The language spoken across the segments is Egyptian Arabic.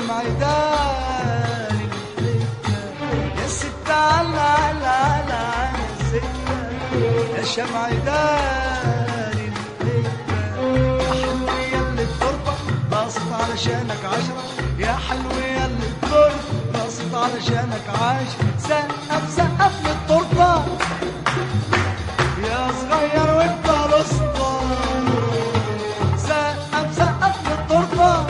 شمع داري الحكة يا ست على على على على السكة يا شمع داري الحكة يا حلو يا اللي التربة باصت علشانك عشرة يا حلو يا اللي التربة باصت علشانك عشرة سقف سقف للتربة يا صغير وانت الاسطى سقف سقف للتربة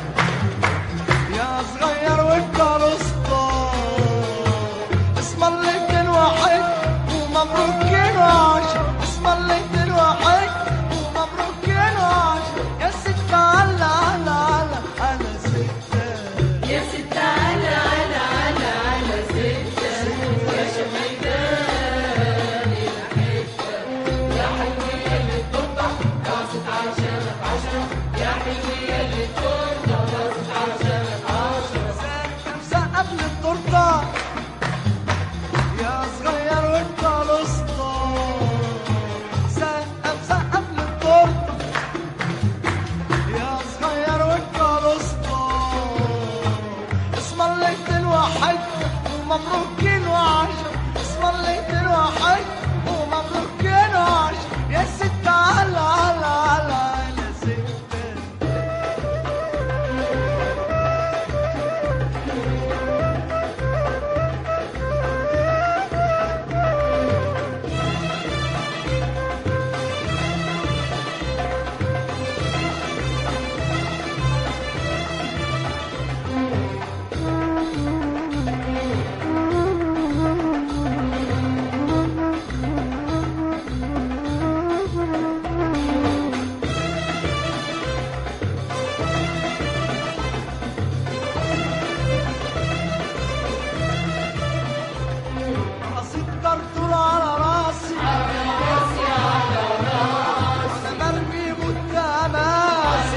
يا صغير وانت الاسطى اسم الله اتنين واحد ومبروكين وعشر اسم الله اتنين واحد ومبروكين وعشر يا ستة على على على على ستة يا ست على على على على ستة يا شميدان الحتة يا حلوة اللي التربة راست علشانك عشرة يا حلوة اللي التربة راست علشانك عشرة سقف سقف للتورته يا صغير وانت الاسطى سقف سقف للتورته يا صغير وانت الاسطى اسم الله اتنين واحد ومبروكين وعشر اسم الله اتنين واحد ومبروكين وعشر يا ستة على على على على ستة راسي الطرطور على راسي وانا مرمي متماس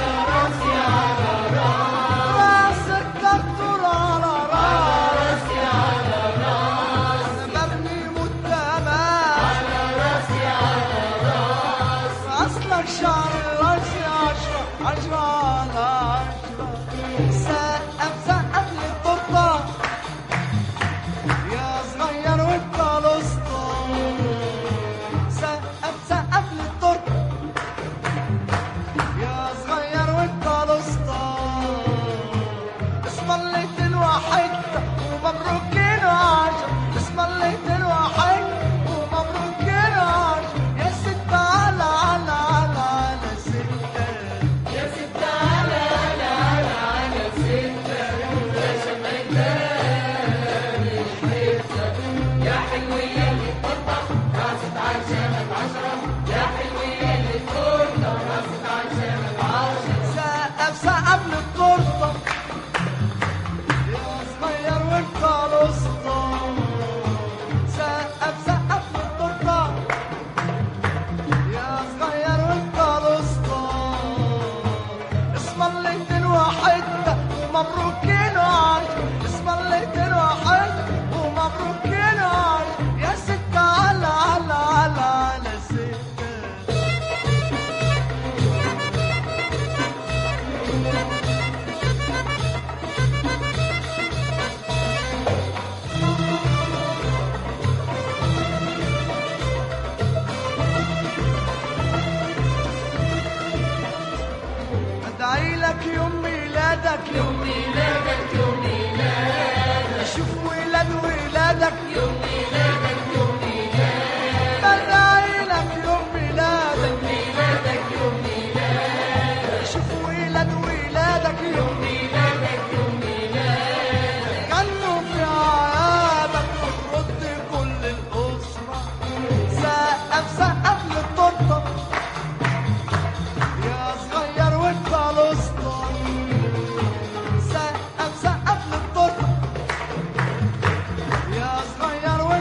راسي الطرطور على راسي وانا مرمي متماس اصلك شعر راسي عشرة عشرة على عشرة سقف سقف للتورته يا صغير وانت الاسطى سقف سقف للتورته يا صغير وانت الاسطى اسم الله اتنين واحد ومبروكين عشر اسم الله اتنين واحد ومبروكين عشر يا ستة على على على على ستة يا ست على على على على ستة يا شميدان الحتة يا حلوة اللي التربة راست علشانك عشرة يا حلوة اللي التربة راست علشانك عشرة سقف سقف للتورته يا صغير وانت الاسطى سقف سقف للتورته يا صغير وانت الاسطى اسم الله اتنين واحد ومبروكين عشر اسم الله اتنين واحد ومبروكين عشر يا ستة على على على على ستة ادعي لك يوم ميلادك يوم ميلادك يوم ميلادك اشوف ولاد ولادك يوم ميلادك يوم ميلادك ادعي لك يوم ميلادك ميلادك يوم ميلادك اشوف ولاد ولادك يوم ميلادك يوم ميلادك غنوا في عيادك وترد كل الاسره سقف سقف للتورته يا صغير وانت الاسطى سقف سقف للتورته يا صغير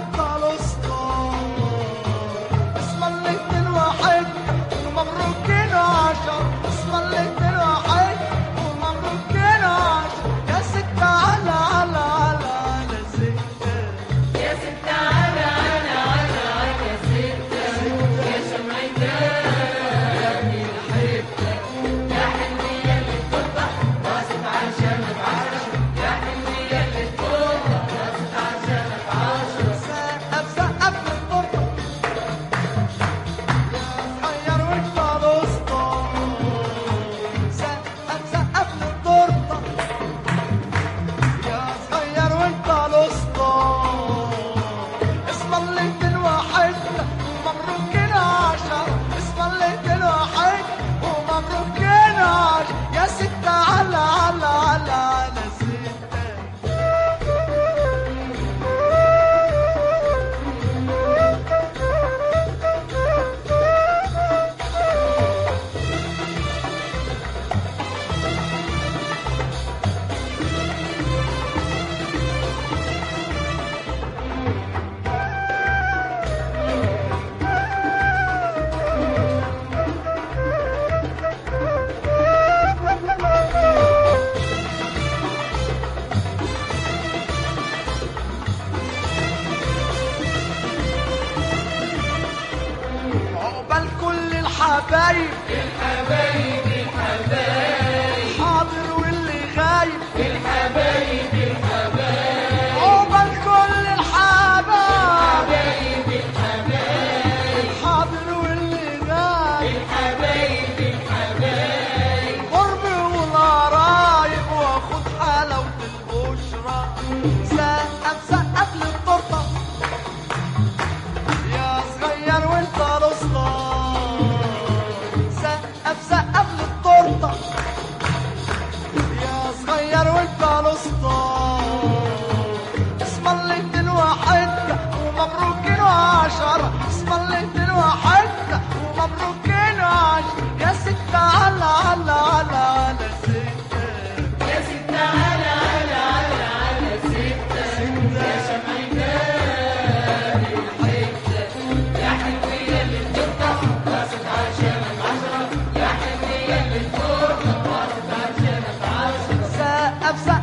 الحبايب حاضر واللي غايب عقبال كل الحبايب حاضر واللي غايب قربي والقرايب واخد حلاوة البشرى سقف سقف للتورته يا صغير وانت الاسطى سقف سقف للتورته يا صغير وانت الاسطى اسم الله اتنين وحدة ومبروكين وعشرة اسم الله اتنين وحدة ومبروكين وعشرة يا ستة على على على على ستة يا ستة على على على على ستة يا شمعدان الحتة يا حلوية اللي بتفتح راسك عشانك عشرة يا حلوية اللي بتفتح راسك عشانك عشرة سقف سقف